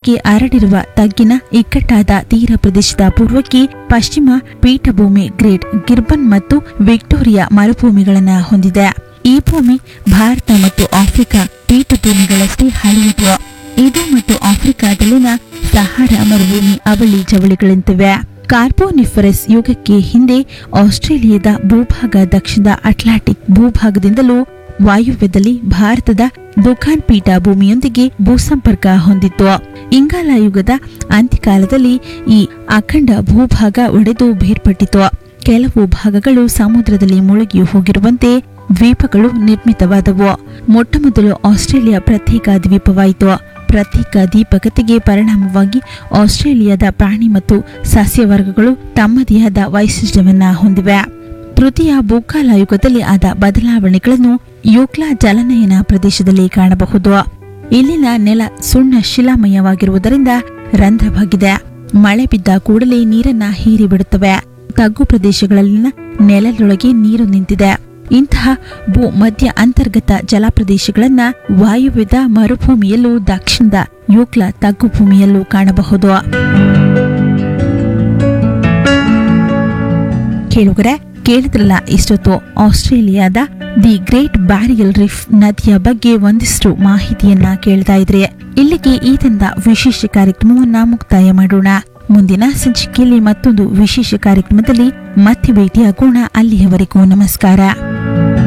ಪೂರ್ವಕ್ಕೆ ಹರಡಿರುವ ತಗ್ಗಿನ ಇಕ್ಕಟ್ಟಾದ ತೀರ ಪ್ರದೇಶದ ಪೂರ್ವಕ್ಕೆ ಪಶ್ಚಿಮ ಪೀಠಭೂಮಿ ಗ್ರೇಟ್ ಗಿರ್ಬನ್ ಮತ್ತು ವಿಕ್ಟೋರಿಯಾ ಮರುಭೂಮಿಗಳನ್ನು ಹೊಂದಿದೆ ಈ ಭೂಮಿ ಭಾರತ ಮತ್ತು ಆಫ್ರಿಕಾ ಪೀಠಭೂಮಿಗಳಷ್ಟೇ ಹಳೆಯದು ಇದು ಮತ್ತು ಆಫ್ರಿಕಾದಲ್ಲಿನ ಸಹಾರಾ ಮರುಭೂಮಿ ಅವಳಿ ಜವಳಿಗಳಂತಿವೆ ಕಾರ್ಬೋನಿಫರಸ್ ಯುಗಕ್ಕೆ ಹಿಂದೆ ಆಸ್ಟ್ರೇಲಿಯಾದ ಭೂಭಾಗ ದಕ್ಷಿಣದ ಅಟ್ಲಾಂಟಿಕ್ ಭೂಭಾಗದಿಂದಲೂ ವಾಯುವ್ಯದಲ್ಲಿ ಭಾರತದ ದುಖಾನ್ ಪೀಠ ಭೂಮಿಯೊಂದಿಗೆ ಭೂಸಂಪರ್ಕ ಹೊಂದಿತ್ತು ಇಂಗಾಲ ಯುಗದ ಅಂತ್ಯಕಾಲದಲ್ಲಿ ಈ ಅಖಂಡ ಭೂಭಾಗ ಒಡೆದು ಬೇರ್ಪಟ್ಟಿತು ಕೆಲವು ಭಾಗಗಳು ಸಮುದ್ರದಲ್ಲಿ ಮುಳುಗಿ ಹೋಗಿರುವಂತೆ ದ್ವೀಪಗಳು ನಿರ್ಮಿತವಾದವು ಮೊಟ್ಟಮೊದಲು ಆಸ್ಟ್ರೇಲಿಯಾ ಪ್ರತ್ಯೇಕ ದ್ವೀಪವಾಯಿತು ಪ್ರತ್ಯೇಕ ದ್ವೀಪಕತೆಗೆ ಪರಿಣಾಮವಾಗಿ ಆಸ್ಟ್ರೇಲಿಯಾದ ಪ್ರಾಣಿ ಮತ್ತು ಸಸ್ಯವರ್ಗಗಳು ತಮ್ಮದೇ ಆದ ವೈಶಿಷ್ಟ್ಯವನ್ನ ಹೊಂದಿವೆ ತೃತೀಯ ಭೂಕಾಲ ಯುಗದಲ್ಲಿ ಆದ ಬದಲಾವಣೆಗಳನ್ನು ಯೂಕ್ಲಾ ಜಲನಯನ ಪ್ರದೇಶದಲ್ಲಿ ಕಾಣಬಹುದು ಇಲ್ಲಿನ ನೆಲ ಸುಣ್ಣ ಶಿಲಾಮಯವಾಗಿರುವುದರಿಂದ ರಂಧ್ರವಾಗಿದೆ ಮಳೆ ಬಿದ್ದ ಕೂಡಲೇ ನೀರನ್ನ ಹೀರಿಬಿಡುತ್ತವೆ ತಗ್ಗು ಪ್ರದೇಶಗಳಲ್ಲಿನ ನೆಲದೊಳಗೆ ನೀರು ನಿಂತಿದೆ ಇಂತಹ ಭೂ ಮಧ್ಯ ಅಂತರ್ಗತ ಜಲಪ್ರದೇಶಗಳನ್ನ ವಾಯುವ್ಯದ ಮರುಭೂಮಿಯಲ್ಲೂ ದಕ್ಷಿಣದ ಯೂಕ್ಲ ತಗ್ಗು ಭೂಮಿಯಲ್ಲೂ ಕಾಣಬಹುದು ಕೇಳುಗರೆ ಕೇಳಿದ್ರಲ್ಲ ಇಷ್ಟೊತ್ತು ಆಸ್ಟ್ರೇಲಿಯಾದ ದಿ ಗ್ರೇಟ್ ಬ್ಯಾರಿಯಲ್ ರಿಫ್ ನದಿಯ ಬಗ್ಗೆ ಒಂದಿಷ್ಟು ಮಾಹಿತಿಯನ್ನ ಕೇಳ್ತಾ ಇದ್ರಿ ಇಲ್ಲಿಗೆ ಈ ತಂದ ವಿಶೇಷ ಕಾರ್ಯಕ್ರಮವನ್ನ ಮುಕ್ತಾಯ ಮಾಡೋಣ ಮುಂದಿನ ಸಂಚಿಕೆಯಲ್ಲಿ ಮತ್ತೊಂದು ವಿಶೇಷ ಕಾರ್ಯಕ್ರಮದಲ್ಲಿ ಮತ್ತೆ ಭೇಟಿಯಾಗೋಣ ಅಲ್ಲಿಯವರೆಗೂ ನಮಸ್ಕಾರ